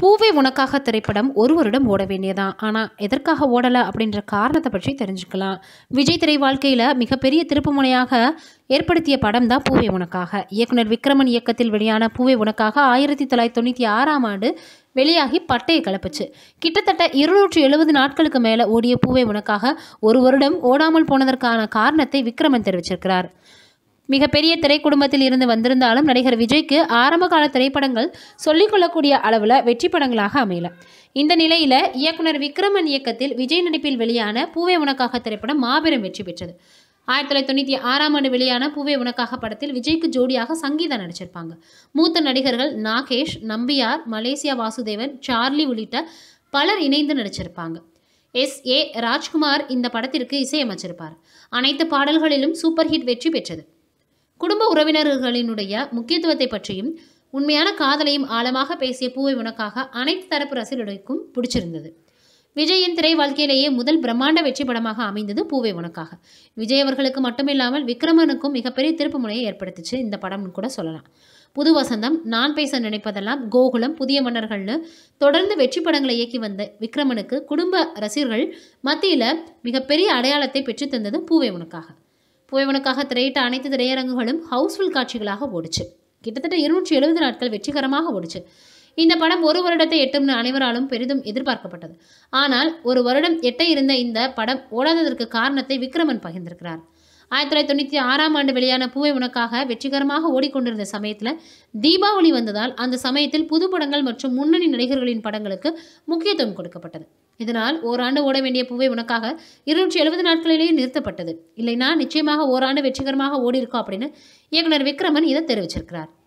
பூவே உனக்காக திரைப்படம் ஒரு வருடம் ஓட வேண்டியதான் ஆனால் எதற்காக ஓடலை அப்படின்ற காரணத்தை பற்றி தெரிஞ்சுக்கலாம் விஜய் திரை வாழ்க்கையில் மிகப்பெரிய திருப்புமுனையாக ஏற்படுத்திய படம் தான் பூவே உனக்காக இயக்குனர் விக்ரமன் இயக்கத்தில் வெளியான பூவே உனக்காக ஆயிரத்தி தொள்ளாயிரத்தி தொண்ணூற்றி ஆறாம் ஆண்டு வெளியாகி பட்டையை கிளப்புச்சு கிட்டத்தட்ட இருநூற்றி எழுபது நாட்களுக்கு மேலே ஓடிய பூவே உனக்காக ஒரு வருடம் ஓடாமல் போனதற்கான காரணத்தை விக்ரமன் தெரிவிச்சிருக்கிறார் மிகப்பெரிய திரைக்குடும்பத்தில் இருந்து வந்திருந்தாலும் நடிகர் விஜய்க்கு ஆரம்ப கால திரைப்படங்கள் சொல்லிக்கொள்ளக்கூடிய அளவில் வெற்றி படங்களாக அமையல இந்த நிலையில் இயக்குனர் விக்ரமன் இயக்கத்தில் விஜய் நடிப்பில் வெளியான பூவே உனக்காக திரைப்படம் மாபெரும் வெற்றி பெற்றது ஆயிரத்தி தொள்ளாயிரத்தி தொண்ணூற்றி ஆறாம் ஆண்டு வெளியான பூவே உனக்காக படத்தில் விஜய்க்கு ஜோடியாக சங்கீதா நடிச்சிருப்பாங்க மூத்த நடிகர்கள் நாகேஷ் நம்பியார் மலேசியா வாசுதேவன் சார்லி உள்ளிட்ட பலர் இணைந்து நடிச்சிருப்பாங்க எஸ் ஏ ராஜ்குமார் இந்த படத்திற்கு இசையமைச்சிருப்பார் அனைத்து பாடல்களிலும் சூப்பர் ஹிட் வெற்றி பெற்றது குடும்ப உறவினர்களினுடைய முக்கியத்துவத்தை பற்றியும் உண்மையான காதலையும் ஆழமாக பேசிய பூவை உனக்காக அனைத்து தரப்பு ரசிகர்களுக்கும் பிடிச்சிருந்தது விஜயின் திரை வாழ்க்கையிலேயே முதல் பிரம்மாண்ட வெற்றி படமாக அமைந்தது பூவை உனக்காக விஜய் அவர்களுக்கு மட்டுமில்லாமல் விக்ரமனுக்கும் மிகப்பெரிய திருப்பு முனையை ஏற்படுத்துச்சு இந்த படம்னு கூட சொல்லலாம் புது வசந்தம் நான் பேச நினைப்பதெல்லாம் கோகுலம் புதிய மன்னர்கள்னு தொடர்ந்து வெற்றி படங்களை இயக்கி வந்த விக்ரமனுக்கு குடும்ப ரசிகர்கள் மத்தியில் மிகப்பெரிய அடையாளத்தை பெற்றுத் தந்தது பூவை உனக்காக புயவனுக்காக திரையிட்ட அனைத்து திரையரங்குகளும் ஹவுஸ்ஃபுல் காட்சிகளாக ஓடுச்சு கிட்டத்தட்ட இருநூற்றி எழுபது நாட்கள் வெற்றிகரமாக ஓடுச்சு இந்த படம் ஒரு வருடத்தை எட்டும்னு அனைவராலும் பெரிதும் எதிர்பார்க்கப்பட்டது ஆனால் ஒரு வருடம் எட்ட இருந்த இந்த படம் ஓடாததற்கு காரணத்தை விக்ரமன் பகிர்ந்திருக்கிறார் ஆயிரத்தி தொள்ளாயிரத்தி தொண்ணூற்றி ஆறாம் ஆண்டு வெளியான பூவை உனக்காக வெற்றிகரமாக ஓடிக்கொண்டிருந்த சமயத்தில் தீபாவளி வந்ததால் அந்த சமயத்தில் புது படங்கள் மற்றும் முன்னணி நடிகர்களின் படங்களுக்கு முக்கியத்துவம் கொடுக்கப்பட்டது இதனால் ஓராண்டு ஓட வேண்டிய பூவை உனக்காக இருநூற்றி எழுபது நாட்களிலேயே நிறுத்தப்பட்டது இல்லைனா நிச்சயமாக ஓராண்டு வெற்றிகரமாக ஓடி இருக்கும் அப்படின்னு இயக்குனர் விக்ரமன் இதை தெரிவிச்சிருக்கிறார்